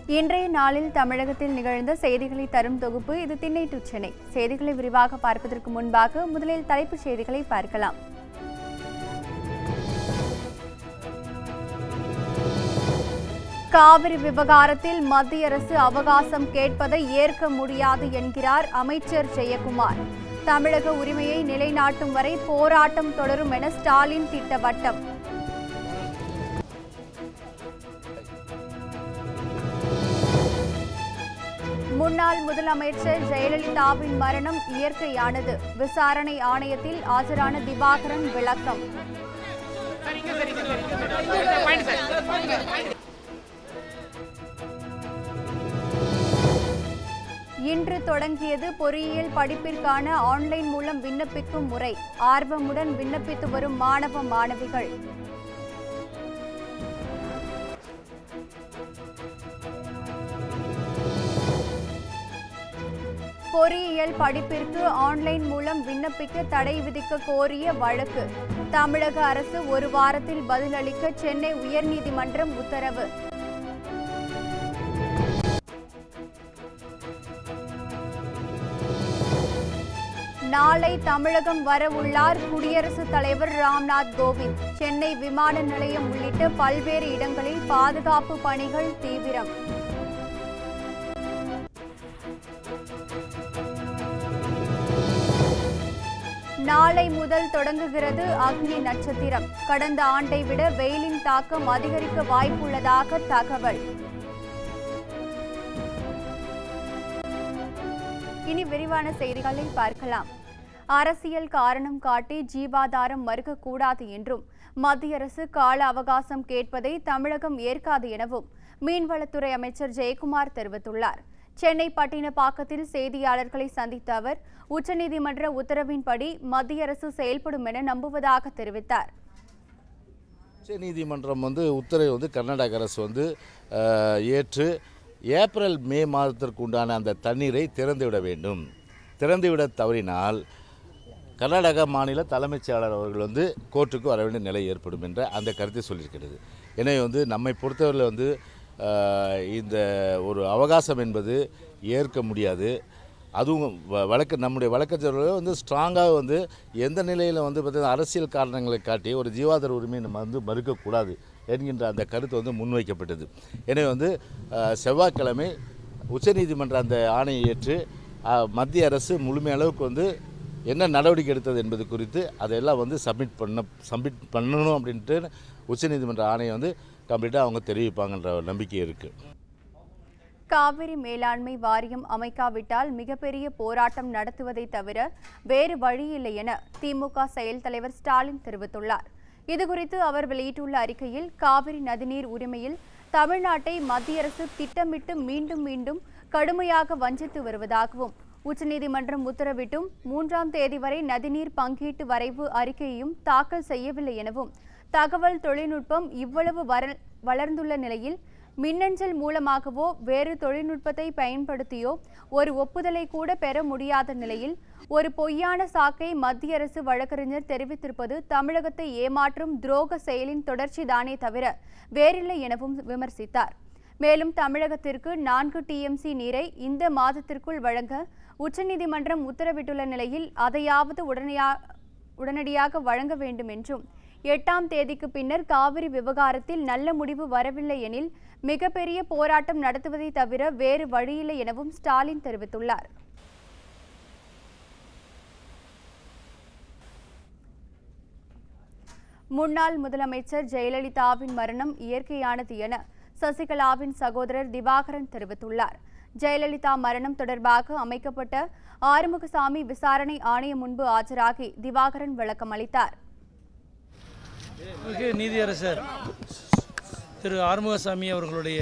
இன்றைய நாளில் தமிழகத்தில் நிகழ்ந்த செய்திகளை தரும் தொகுப்பு இது திண்ணை டு சென்னை செய்திகளை விரிவாக பார்ப்பதற்கு முன்பாக முதலில் தலைப்புச் செய்திகளை பார்க்கலாம் காவிரி விவகாரத்தில் மத்திய அரசு அவகாசம் கேட்பதை ஏற்க முடியாது என்கிறார் அமைச்சர் ஜெயக்குமார் தமிழக உரிமையை நிலைநாட்டும் வரை போராட்டம் தொடரும் என ஸ்டாலின் திட்டவட்டம் முன்னாள் முதலமைச்சர் ஜெயலலிதாவின் மரணம் இயற்கையானது விசாரணை ஆணையத்தில் ஆஜரான திவாகரன் விளக்கம் இன்று தொடங்கியது பொறியியல் படிப்பிற்கான ஆன்லைன் மூலம் விண்ணப்பிக்கும் முறை ஆர்வமுடன் விண்ணப்பித்து வரும் மாணவ மாணவிகள் பொறியியல் படிப்பிற்கு ஆன்லைன் மூலம் விண்ணப்பிக்க தடை விதிக்க கோரிய வழக்கு தமிழக அரசு ஒரு வாரத்தில் பதிலளிக்க சென்னை உயர்நீதிமன்றம் உத்தரவு நாளை தமிழகம் வர உள்ளார் குடியரசுத் தலைவர் ராம்நாத் கோவிந்த் சென்னை விமான நிலையம் உள்ளிட்ட பல்வேறு இடங்களில் பாதுகாப்பு பணிகள் தீவிரம் நாளை முதல் தொடங்குகிறது அக்னி நட்சத்திரம் கடந்த ஆண்டை விட வெயிலின் தாக்கம் அதிகரிக்க வாய்ப்புள்ளதாக தகவல் இனி விரிவான செய்திகளை பார்க்கலாம் அரசியல் காரணம் காட்டி ஜீவாதாரம் மறுக்கக்கூடாது என்றும் மத்திய அரசு கால அவகாசம் கேட்பதை தமிழகம் ஏற்காது எனவும் மீன்வளத்துறை அமைச்சர் ஜெயக்குமார் தெரிவித்துள்ளார் சென்னை பட்டினப்பாக்கத்தில் செய்தியாளர்களை சந்தித்த அவர் உச்சநீதிமன்ற உத்தரவின்படி மத்திய அரசு செயல்படும் என நம்புவதாக தெரிவித்தார் உச்ச நீதிமன்றம் வந்து உத்தரவை வந்து கர்நாடக அரசு வந்து அஹ், ஏற்று ஏப்ரல் மே மாதத்திற்கு உண்டான அந்த தண்ணீரை திறந்துவிட வேண்டும் திறந்துவிட தவறினால் கர்நாடக மாநில தலைமைச் செயலாளர் அவர்கள் வந்து கோர்ட்டுக்கு வர வேண்டிய நிலை ஏற்படும் என்ற அந்த கருத்தை சொல்லியிருக்கிறது எனவே வந்து நம்மை பொறுத்தவரையில் வந்து அஹ், இந்த ஒரு அவகாசம் என்பது ஏற்க முடியாது அதுவும் வ- வழக்கு நம்முடைய வழக்கறிஞர்கள் வந்து ஸ்ட்ராங்காக வந்து எந்த நிலையில் வந்து பார்த்தீங்கன்னா அரசியல் காரணங்களை காட்டி ஒரு ஜீவாதார உரிமையை நம்ம வந்து மறுக்கக்கூடாது என்கின்ற அந்த கருத்து வந்து முன்வைக்கப்பட்டது எனவே வந்து அஹ், செவ்வாய்க்கிழமை உச்சநீதிமன்ற அந்த ஆணையை ஏற்று அஹ், மத்திய அரசு முழுமை அளவுக்கு வந்து என்ன நடவடிக்கை எடுத்தது என்பது குறித்து அதையெல்லாம் வந்து சப்மிட் பண்ண சப்மிட் பண்ணணும் அப்படின்ட்டு உச்சநீதிமன்ற ஆணையை வந்து கம்ப்ளீட்டாக அவங்க தெரிவிப்பாங்கன்ற ஒரு நம்பிக்கை இருக்குது காவிரி மேலாண்மை வாரியம் அமைக்காவிட்டால் மிகப்பெரிய போராட்டம் நடத்துவதை தவிர வேறு வழியில்லை என திமுக செயல் தலைவர் ஸ்டாலின் தெரிவித்துள்ளார் இதுகுறித்து அவர் வெளியிட்டுள்ள அறிக்கையில் காவிரி நதிநீர் உரிமையில் தமிழ்நாட்டை மத்திய அரசு திட்டமிட்டு மீண்டும் மீண்டும் கடுமையாக வஞ்சித்து வருவதாகவும் உச்சநீதிமன்றம் உத்தரவிட்டும் மூன்றாம் தேதி வரை நதிநீர் பங்கீட்டு வரைவு அறிக்கையையும் தாக்கல் செய்யவில்லை எனவும் தகவல் தொழில்நுட்பம் இவ்வளவு வர- வளர்ந்துள்ள நிலையில் மின்னஞ்சல் மூலமாகவோ வேறு தொழில்நுட்பத்தை பயன்படுத்தியோ ஒரு ஒப்புதலை கூட பெற முடியாத நிலையில் ஒரு பொய்யான சாக்கை மத்திய அரசு வழக்கறிஞர் தெரிவித்திருப்பது தமிழகத்தை ஏமாற்றும் துரோக செயலின் தொடர்ச்சிதானே தவிர வேறில்லை எனவும் விமர்சித்தார் மேலும் தமிழகத்திற்கு நான்கு டிஎம்சி நீரை இந்த மாதத்திற்குள் வழங்க உச்சநீதிமன்றம் உத்தரவிட்டுள்ள நிலையில் அதையாவது உடனடியா உடனடியாக வழங்க வேண்டும் என்றும் எட்டாம் தேதிக்கு பின்னர் காவிரி விவகாரத்தில் நல்ல முடிவு வரவில்லை எனில் மிகப்பெரிய போராட்டம் நடத்துவதை தவிர வேறு வழியில்லை எனவும் ஸ்டாலின் தெரிவித்துள்ளார் முன்னாள் முதலமைச்சர் ஜெயலலிதாவின் மரணம் இயற்கையானது என சசிகலாவின் சகோதரர் திவாகரன் தெரிவித்துள்ளார் ஜெயலலிதா மரணம் தொடர்பாக அமைக்கப்பட்ட ஆறுமுகசாமி விசாரணை ஆணையம் முன்பு ஆஜராகி திவாகரன் விளக்கம் அளித்தார் மிகு நீதியரசர் திரு ஆறுமுகசாமி அவர்களுடைய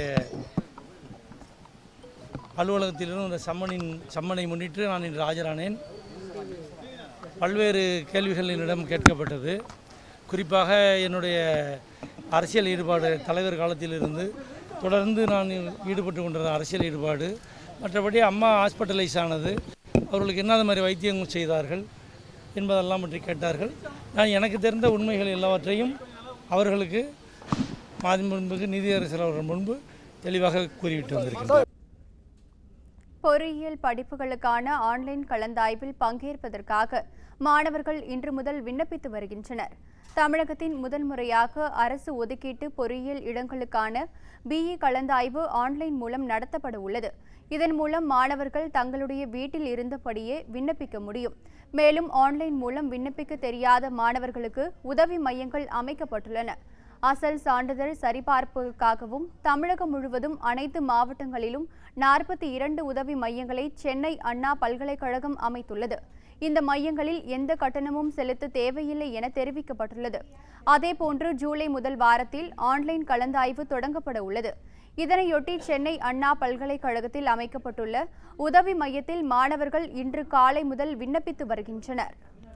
அலுவலகத்திலிருந்து இந்த சம்மனின் சம்மனை முன்னிட்டு நான் இன்று ஆஜரானேன் பல்வேறு கேள்விகள் என்னிடம் கேட்கப்பட்டது குறிப்பாக என்னுடைய அரசியல் ஈடுபாடு தலைவர் காலத்திலிருந்து தொடர்ந்து நான் ஈடுபட்டு கொண்டிருந்த அரசியல் ஈடுபாடு மற்றபடி அம்மா ஹாஸ்பிட்டலைஸ் ஆனது அவர்களுக்கு என்ன மாதிரி வைத்தியம் செய்தார்கள் என்பதெல்லாம் பற்றி கேட்டார்கள் நான் எனக்கு தெரிந்த உண்மைகள் எல்லாவற்றையும் அவர்களுக்கு மாதம் முன்புக்கு நீதியரசர் அவர்கள் முன்பு தெளிவாக கூறிவிட்டு வந்திருக்கின்றேன் பொறியியல் படிப்புகளுக்கான ஆன்லைன் கலந்தாய்வில் பங்கேற்பதற்காக மாணவர்கள் இன்று முதல் விண்ணப்பித்து வருகின்றனர் தமிழகத்தின் முதல் முறையாக அரசு ஒதுக்கீட்டு பொறியியல் இடங்களுக்கான பிஇ கலந்தாய்வு ஆன்லைன் மூலம் நடத்தப்பட உள்ளது இதன் மூலம் மாணவர்கள் தங்களுடைய வீட்டில் இருந்தபடியே விண்ணப்பிக்க முடியும் மேலும் ஆன்லைன் மூலம் விண்ணப்பிக்க தெரியாத மாணவர்களுக்கு உதவி மையங்கள் அமைக்கப்பட்டுள்ளன அசல் சான்றிதழ் சரிபார்ப்புக்காகவும் தமிழகம் முழுவதும் அனைத்து மாவட்டங்களிலும் நாற்பத்தி இரண்டு உதவி மையங்களை சென்னை அண்ணா பல்கலைக்கழகம் அமைத்துள்ளது இந்த மையங்களில் எந்த கட்டணமும் செலுத்த தேவையில்லை என தெரிவிக்கப்பட்டுள்ளது அதேபோன்று ஜூலை முதல் வாரத்தில் ஆன்லைன் கலந்தாய்வு தொடங்கப்பட உள்ளது இதனையொட்டி சென்னை அண்ணா பல்கலைக்கழகத்தில் அமைக்கப்பட்டுள்ள உதவி மையத்தில் மாணவர்கள் இன்று காலை முதல் விண்ணப்பித்து வருகின்றனர்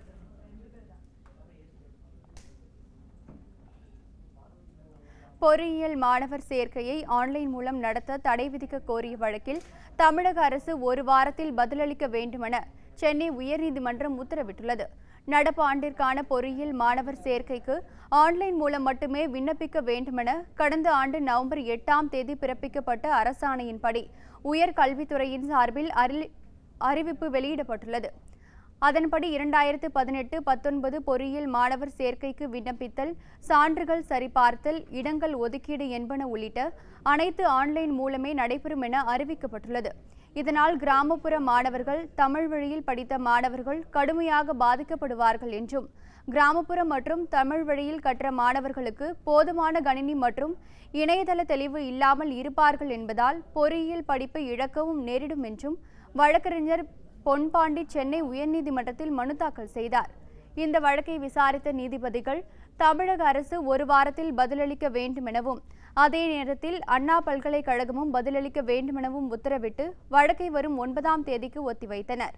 பொறியியல் மாணவர் சேர்க்கையை ஆன்லைன் மூலம் நடத்த தடை விதிக்க கோரிய வழக்கில் தமிழக அரசு ஒரு வாரத்தில் பதிலளிக்க வேண்டுமென சென்னை உயர்நீதிமன்றம் உத்தரவிட்டுள்ளது நடப்பு ஆண்டிற்கான பொறியியல் மாணவர் சேர்க்கைக்கு ஆன்லைன் மூலம் மட்டுமே விண்ணப்பிக்க வேண்டுமென கடந்த ஆண்டு நவம்பர் எட்டாம் தேதி பிறப்பிக்கப்பட்ட அரசாணையின்படி உயர்கல்வித்துறையின் சார்பில் அறி- அறிவிப்பு வெளியிடப்பட்டுள்ளது அதன்படி இரண்டாயிரத்து பதினெட்டு பத்தொன்பது பொறியியல் மாணவர் சேர்க்கைக்கு விண்ணப்பித்தல் சான்றுகள் சரிபார்த்தல் இடங்கள் ஒதுக்கீடு என்பன உள்ளிட்ட அனைத்து ஆன்லைன் மூலமே நடைபெறும் என அறிவிக்கப்பட்டுள்ளது இதனால் கிராமப்புற மாணவர்கள் தமிழ் வழியில் படித்த மாணவர்கள் கடுமையாக பாதிக்கப்படுவார்கள் என்றும் கிராமப்புற மற்றும் தமிழ் வழியில் கற்ற மாணவர்களுக்கு போதுமான கணினி மற்றும் இணையதள தெளிவு இல்லாமல் இருப்பார்கள் என்பதால் பொறியியல் படிப்பை இழக்கவும் நேரிடும் என்றும் வழக்கறிஞர் பொன்பாண்டி சென்னை உயர்நீதிமன்றத்தில் மனு தாக்கல் செய்தார் இந்த வழக்கை விசாரித்த நீதிபதிகள் தமிழக அரசு ஒரு வாரத்தில் பதிலளிக்க வேண்டுமெனவும் அதே நேரத்தில் அண்ணா பல்கலைக்கழகமும் பதிலளிக்க வேண்டுமெனவும் உத்தரவிட்டு வழக்கை வரும் ஒன்பதாம் தேதிக்கு ஒத்திவைத்தனர்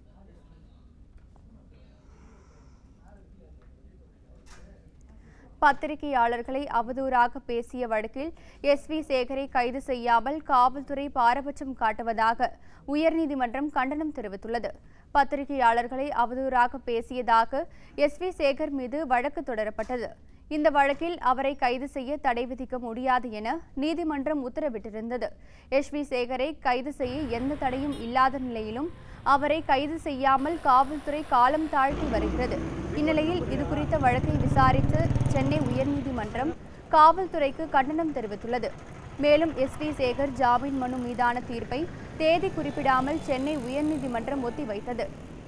பத்திரிகையாளர்களை அவதூறாக பேசிய வழக்கில் எஸ் வி சேகரை கைது செய்யாமல் காவல்துறை பாரபட்சம் காட்டுவதாக உயர்நீதிமன்றம் கண்டனம் தெரிவித்துள்ளது பத்திரிகையாளர்களை அவதூறாக பேசியதாக எஸ் வி சேகர் மீது வழக்கு தொடரப்பட்டது இந்த வழக்கில் அவரை கைது செய்ய தடை விதிக்க முடியாது என நீதிமன்றம் உத்தரவிட்டிருந்தது எஸ் வி சேகரை கைது செய்ய எந்த தடையும் இல்லாத நிலையிலும் அவரை கைது செய்யாமல் காவல்துறை காலம் தாழ்த்தி வருகிறது இந்நிலையில் இதுகுறித்த வழக்கை விசாரித்து சென்னை உயர்நீதிமன்றம் காவல்துறைக்கு கண்டனம் தெரிவித்துள்ளது மேலும் எஸ் வி சேகர் ஜாமீன் மனு மீதான தீர்ப்பை தேதி குறிப்பிடாமல் சென்னை உயர்நீதிமன்றம் ஒத்திவைத்தது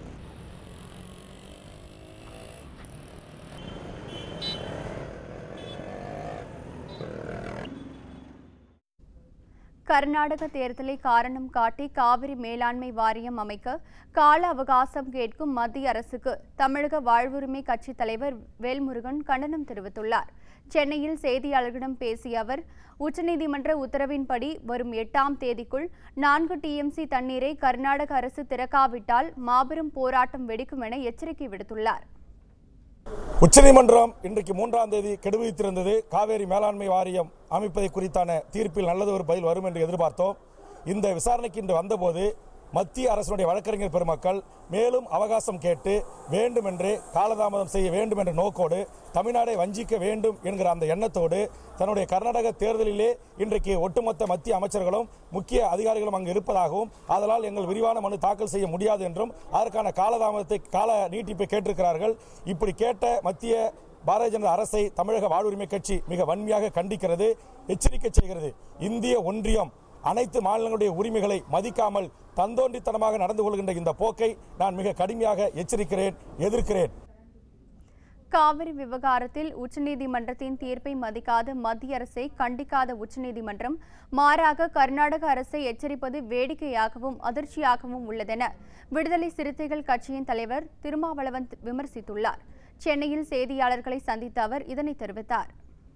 கர்நாடக தேர்தலை காரணம் காட்டி காவிரி மேலாண்மை வாரியம் அமைக்க கால அவகாசம் கேட்கும் மத்திய அரசுக்கு தமிழக வாழ்வுரிமை கட்சித் தலைவர் வேல்முருகன் கண்டனம் தெரிவித்துள்ளார் சென்னையில் செய்தியாளர்களிடம் பேசிய அவர் உச்சநீதிமன்ற உத்தரவின்படி வரும் எட்டாம் தேதிக்குள் நான்கு டிஎம்சி தண்ணீரை கர்நாடக அரசு திறக்காவிட்டால் மாபெரும் போராட்டம் வெடிக்கும் என எச்சரிக்கை விடுத்துள்ளார் உச்சநீதிமன்றம் இன்றைக்கு மூன்றாம் தேதி கெடு விதித்திருந்தது காவேரி மேலாண்மை வாரியம் அமைப்பதை குறித்தான தீர்ப்பில் நல்லது ஒரு பதில் வரும் என்று எதிர்பார்த்தோம் இந்த விசாரணைக்கு இன்று வந்தபோது மத்திய அரசினுடைய வழக்கறிஞர் பெருமக்கள் மேலும் அவகாசம் கேட்டு வேண்டுமென்றே காலதாமதம் செய்ய வேண்டும் என்ற நோக்கோடு தமிழ்நாடை வஞ்சிக்க வேண்டும் என்கிற அந்த எண்ணத்தோடு தன்னுடைய கர்நாடக தேர்தலிலே இன்றைக்கு ஒட்டுமொத்த மத்திய அமைச்சர்களும் முக்கிய அதிகாரிகளும் அங்கு இருப்பதாகவும் அதனால் எங்கள் விரிவான மனு தாக்கல் செய்ய முடியாது என்றும் அதற்கான காலதாமதத்தை கால நீட்டிப்பை கேட்டிருக்கிறார்கள் இப்படி கேட்ட மத்திய பாரதிய ஜனதா அரசை தமிழக வாழ்வுரிமை கட்சி மிக வன்மையாக கண்டிக்கிறது எச்சரிக்கை செய்கிறது இந்திய ஒன்றியம் அனைத்து மாநிலங்களுடைய உரிமைகளை மதிக்காமல் தந்தோன்றித்தனமாக நடந்து கொள்கின்ற இந்த போக்கை நான் மிக கடுமையாக எச்சரிக்கிறேன் எதிர்க்கிறேன் காவிரி விவகாரத்தில் உச்சநீதிமன்றத்தின் தீர்ப்பை மதிக்காத மத்திய அரசை கண்டிக்காத உச்சநீதிமன்றம் மாறாக கர்நாடக அரசை எச்சரிப்பது வேடிக்கையாகவும் அதிர்ச்சியாகவும் உள்ளதென விடுதலை சிறுத்தைகள் கட்சியின் தலைவர் திருமாவளவன் விமர்சித்துள்ளார் சென்னையில் செய்தியாளர்களை சந்தித்த அவர் இதனை தெரிவித்தார்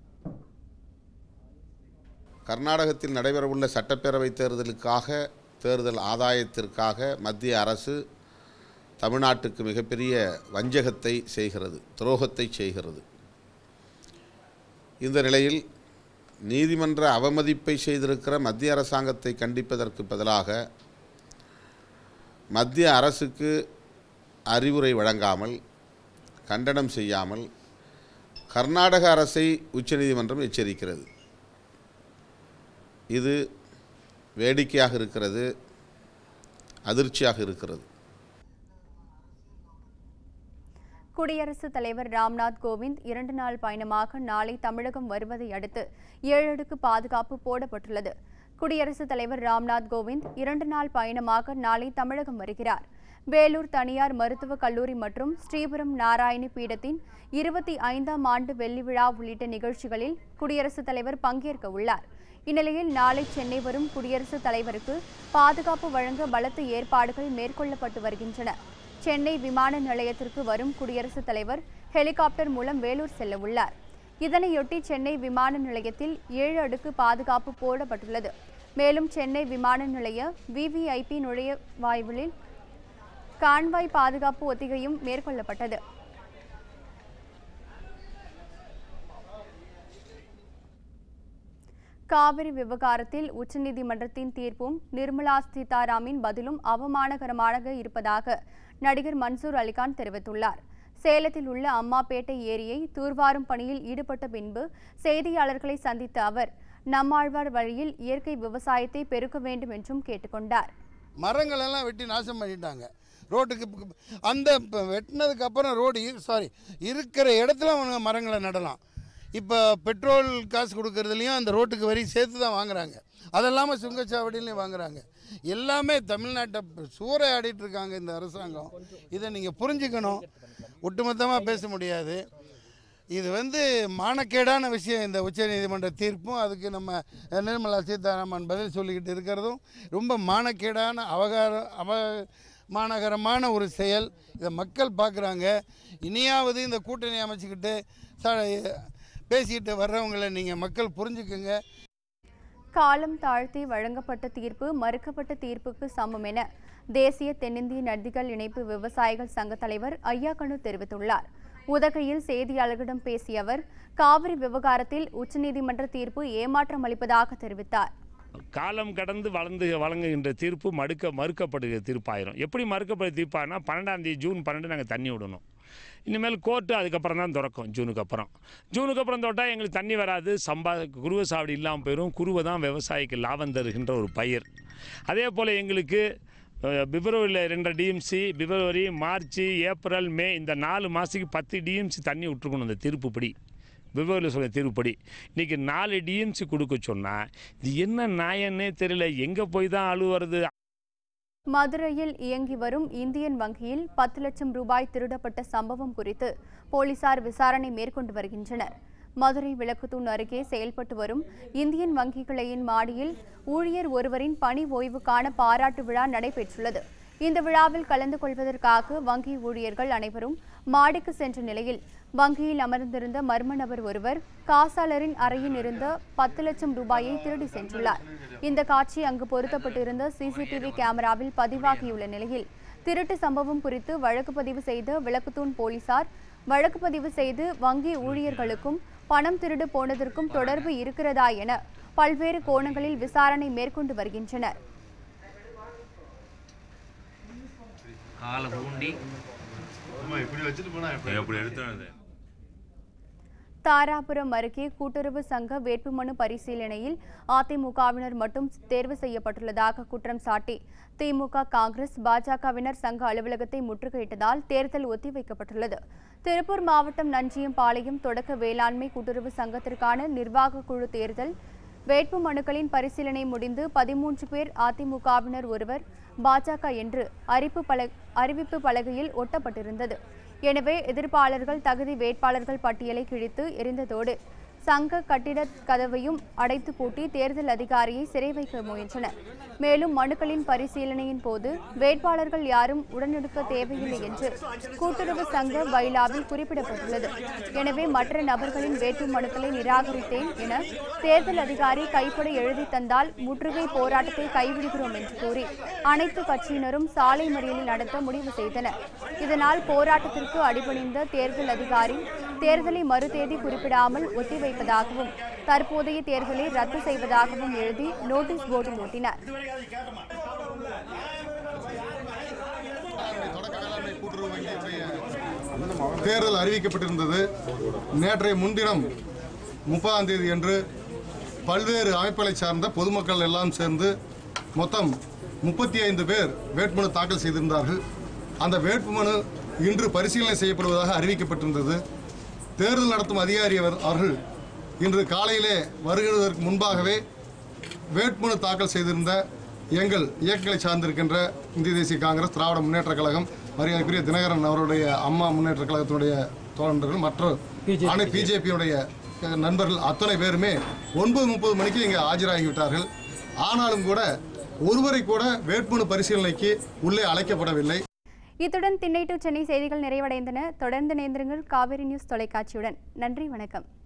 கர்நாடகத்தில் நடைபெறவுள்ள சட்டப்பேரவை தேர்தலுக்காக தேர்தல் ஆதாயத்திற்காக மத்திய அரசு தமிழ்நாட்டுக்கு மிகப்பெரிய வஞ்சகத்தை செய்கிறது துரோகத்தை செய்கிறது இந்த நிலையில் நீதிமன்ற அவமதிப்பை செய்திருக்கிற மத்திய அரசாங்கத்தை கண்டிப்பதற்கு பதிலாக மத்திய அரசுக்கு அறிவுரை வழங்காமல் கண்டனம் செய்யாமல் கர்நாடக அரசை உச்சநீதிமன்றம் எச்சரிக்கிறது இது வேடிக்கையாக இருக்கிறது அதிர்ச்சியாக இருக்கிறது குடியரசுத் தலைவர் ராம்நாத் கோவிந்த் இரண்டு நாள் பயணமாக நாளை தமிழகம் வருவதை அடுத்து ஏழு அடுக்கு பாதுகாப்பு போடப்பட்டுள்ளது குடியரசுத் தலைவர் ராம்நாத் கோவிந்த் இரண்டு நாள் பயணமாக நாளை தமிழகம் வருகிறார் வேலூர் தனியார் மருத்துவக் கல்லூரி மற்றும் ஸ்ரீபுரம் நாராயணி பீடத்தின் இருபத்தி ஐந்தாம் ஆண்டு வெள்ளி விழா உள்ளிட்ட நிகழ்ச்சிகளில் குடியரசுத் தலைவர் பங்கேற்க உள்ளார் இந்நிலையில் நாளை சென்னை வரும் குடியரசுத் தலைவருக்கு பாதுகாப்பு வழங்க பலத்த ஏற்பாடுகள் மேற்கொள்ளப்பட்டு வருகின்றன சென்னை விமான நிலையத்திற்கு வரும் குடியரசுத் தலைவர் ஹெலிகாப்டர் மூலம் வேலூர் செல்ல உள்ளார் இதனையொட்டி சென்னை விமான நிலையத்தில் ஏழு அடுக்கு பாதுகாப்பு போடப்பட்டுள்ளது மேலும் சென்னை விமான நிலைய விவிஐபி நுழைவாயிலில் கான்வாய் பாதுகாப்பு ஒத்திகையும் மேற்கொள்ளப்பட்டது காவிரி விவகாரத்தில் உச்சநீதிமன்றத்தின் தீர்ப்பும் நிர்மலா சீதாராமின் பதிலும் அவமானகரமாக இருப்பதாக நடிகர் மன்சூர் அலிகான் தெரிவித்துள்ளார் சேலத்தில் உள்ள அம்மாப்பேட்டை ஏரியை தூர்வாரும் பணியில் ஈடுபட்ட பின்பு செய்தியாளர்களை சந்தித்த அவர் நம்மாழ்வார் வழியில் இயற்கை விவசாயத்தை பெருக்க வேண்டும் என்றும் கேட்டுக்கொண்டார் மரங்கள் எல்லாம் வெட்டி நாசம் பண்ணிட்டாங்க ரோட்டுக்கு பக்க- அந்த இப்போ வெட்டினதுக்கு அப்புறம் ரோடு சாரி இருக்கிற இடத்துல அவங்க மரங்களை நடலாம் இப்போ பெட்ரோல் காசு கொடுக்கறதுலையும் அந்த ரோட்டுக்கு வரி சேர்த்து தான் வாங்குறாங்க அதெல்லாமல் சுங்கச்சாவடியிலையும் வாங்குறாங்க எல்லாமே தமிழ்நாட்டை சூறையாடிட்டு இருக்காங்க இந்த அரசாங்கம் இதை நீங்கள் புரிஞ்சுக்கணும் ஒட்டுமொத்தமாக பேச முடியாது இது வந்து மானக்கேடான விஷயம் இந்த உச்சநீதிமன்ற தீர்ப்பும் அதுக்கு நம்ம நிர்மலா சீதாராமன் பதில் சொல்லிக்கிட்டு இருக்கிறதும் ரொம்ப மானக்கேடான அவகார அவமானகரமான ஒரு செயல் இதை மக்கள் பார்க்குறாங்க இனியாவது இந்த கூட்டணி அமைச்சுக்கிட்டு ச- பேசிக்கிட்டு வர்றவங்களை நீங்கள் மக்கள் புரிஞ்சுக்குங்க காலம் தாழ்த்தி வழங்கப்பட்ட தீர்ப்பு மறுக்கப்பட்ட தீர்ப்புக்கு சமம் என தேசிய தென்னிந்திய நதிகள் இணைப்பு விவசாயிகள் சங்க தலைவர் ஐயாக்கனு தெரிவித்துள்ளார் உதகையில் செய்தியாளர்களிடம் பேசிய அவர் காவிரி விவகாரத்தில் உச்சநீதிமன்ற தீர்ப்பு ஏமாற்றம் அளிப்பதாக தெரிவித்தார் காலம் கடந்து வளர்ந்து வழங்குகின்ற தீர்ப்பு மறுக்க மறுக்கப்படுகிற தீர்ப்பாயிரும் எப்படி மறுக்கப்படுகிற தீர்ப்பானா பன்னெண்டாம் தேதி ஜூன் பன்னெண்டு நாங்கள் தண்ணி விடணும் இனிமேல் கோர்ட்டு அதுக்கப்புறம் தான் திறக்கும் ஜூனுக்கு அப்புறம் ஜூனுக்கு அப்புறம் தொட்டால் எங்களுக்கு தண்ணி வராது சம்பா குருவை சாவடி இல்லாமல் போயிடும் குருவை தான் விவசாயிக்கு லாபம் தருகின்ற ஒரு பயிர் அதே போல் எங்களுக்கு அஹ், பிப்ரவரியில் ரெண்டு TMC February March April May இந்த நாலு மாதத்துக்கு பத்து டிஎம்சி தண்ணி விட்டுருக்கணும் இந்த தீர்ப்புப்படி பிப்ரவரியில் சொல்ல தீர்ப்புப்படி இன்றைக்கி நாலு டிஎம்சி கொடுக்க சொன்னால் இது என்ன நியாயன்னே தெரியல எங்கே போய் தான் அழுவுறது மதுரையில் இயங்கி வரும் இந்தியன் வங்கியில் பத்து லட்சம் ரூபாய் திருடப்பட்ட சம்பவம் குறித்து போலீசார் விசாரணை மேற்கொண்டு வருகின்றனர் மதுரை விளக்குத்தூண் அருகே செயல்பட்டு வரும் இந்தியன் வங்கி கிளையின் மாடியில் ஊழியர் ஒருவரின் பணி ஓய்வுக்கான பாராட்டு விழா நடைபெற்றுள்ளது இந்த விழாவில் கலந்து கொள்வதற்காக வங்கி ஊழியர்கள் அனைவரும் மாடிக்கு சென்ற நிலையில் வங்கியில் அமர்ந்திருந்த மர்ம நபர் ஒருவர் காசாளரின் அறையில் இருந்த பத்து லட்சம் ரூபாயை திருடி சென்றுள்ளார் இந்த காட்சி அங்கு பொருத்தப்பட்டிருந்த சிசிடிவி கேமராவில் பதிவாகியுள்ள நிலையில் திருட்டு சம்பவம் குறித்து வழக்கு பதிவு செய்த விளக்குத்தூண் போலீசார் வழக்கு பதிவு செய்து வங்கி ஊழியர்களுக்கும் பணம் திருடு போனதற்கும் தொடர்பு இருக்கிறதா என பல்வேறு கோணங்களில் விசாரணை மேற்கொண்டு வருகின்றனர் காலை ஊண்டி எப்படி எடுத்து தாராபுரம் அருகே கூட்டுறவு சங்க வேட்புமனு பரிசீலனையில் அதிமுகவினர் மட்டும் தேர்வு செய்யப்பட்டுள்ளதாக குற்றம் சாட்டி திமுக காங்கிரஸ் பாஜகவினர் சங்க அலுவலகத்தை முற்றுகையிட்டதால் தேர்தல் ஒத்திவைக்கப்பட்டுள்ளது திருப்பூர் மாவட்டம் நஞ்சியம்பாளையம் தொடக்க வேளாண்மை கூட்டுறவு சங்கத்திற்கான நிர்வாக குழு தேர்தல் வேட்பு மனுக்களின் பரிசீலனை முடிந்து பதிமூன்று பேர் அதிமுகவினர் ஒருவர் பாஜக என்று அறிப்பு பல அறிவிப்பு பலகையில் ஒட்டப்பட்டிருந்தது எனவே எதிர்ப்பாளர்கள் தகுதி வேட்பாளர்கள் பட்டியலை கிழித்து எரிந்ததோடு சங்க கட்டிட கதவையும் அடைத்து பூட்டி தேர்தல் அதிகாரியை சிறை வைக்க முயன்றனர் மேலும் மனுக்களின் பரிசீலனையின் போது வேட்பாளர்கள் யாரும் உடனெடுக்க தேவையில்லை என்று கூட்டுறவு சங்க பைலாவில் குறிப்பிடப்பட்டுள்ளது எனவே மற்ற நபர்களின் வேட்பு மனுக்களை நிராகரித்தேன் என தேர்தல் அதிகாரி கைப்பட எழுதி தந்தால் முற்றுகை போராட்டத்தை கைவிடுகிறோம் என்று கூறி அனைத்து கட்சியினரும் சாலை மறியலில் நடத்த முடிவு செய்தனர் இதனால் போராட்டத்திற்கு அடிபணிந்த தேர்தல் அதிகாரி தேர்தலை மறுதேதி குறிப்பிடாமல் ஒத்திவைப்பதாகவும் தற்போதைய தேர்தலை ரத்து செய்வதாகவும் எழுதி நோட்டீஸ் போர்டில் ஒட்டினார் தேர்தல் அறிவிக்கப்பட்டிருந்தது நேற்றைய முன்தினம் முப்பதாம் தேதி அன்று பல்வேறு அமைப்புகளை சார்ந்த பொதுமக்கள் எல்லாம் சேர்ந்து மொத்தம் முப்பத்தி ஐந்து பேர் வேட்புமனு தாக்கல் செய்திருந்தார்கள் அந்த வேட்புமனு இன்று பரிசீலனை செய்யப்படுவதாக அறிவிக்கப்பட்டிருந்தது தேர்தல் நடத்தும் அதிகாரி அவர்- அவர்கள் இன்று காலையிலே வருகிறதற்கு முன்பாகவே வேட்புமனு தாக்கல் செய்திருந்த எங்கள் இயக்கங்களை சார்ந்திருக்கின்ற இந்திய தேசிய காங்கிரஸ் திராவிட முன்னேற்ற கழகம் மரியாதைக்குரிய தினகரன் அவருடைய அம்மா முன்னேற்ற கழகத்தினுடைய தோழர்கள் மற்ற அனை பிஜேபியுடைய நண்பர்கள் அத்தனை பேருமே ஒன்பது முப்பது மணிக்கு இங்கே ஆஜராகிவிட்டார்கள் ஆனாலும் கூட ஒருவரை கூட வேட்புமனு பரிசீலனைக்கு உள்ளே அழைக்கப்படவில்லை இத்துடன் திண்ணை டு சென்னை செய்திகள் நிறைவடைந்தன தொடர்ந்து நேந்திருங்கள் காவிரி நியூஸ் தொலைக்காட்சியுடன் நன்றி வணக்கம்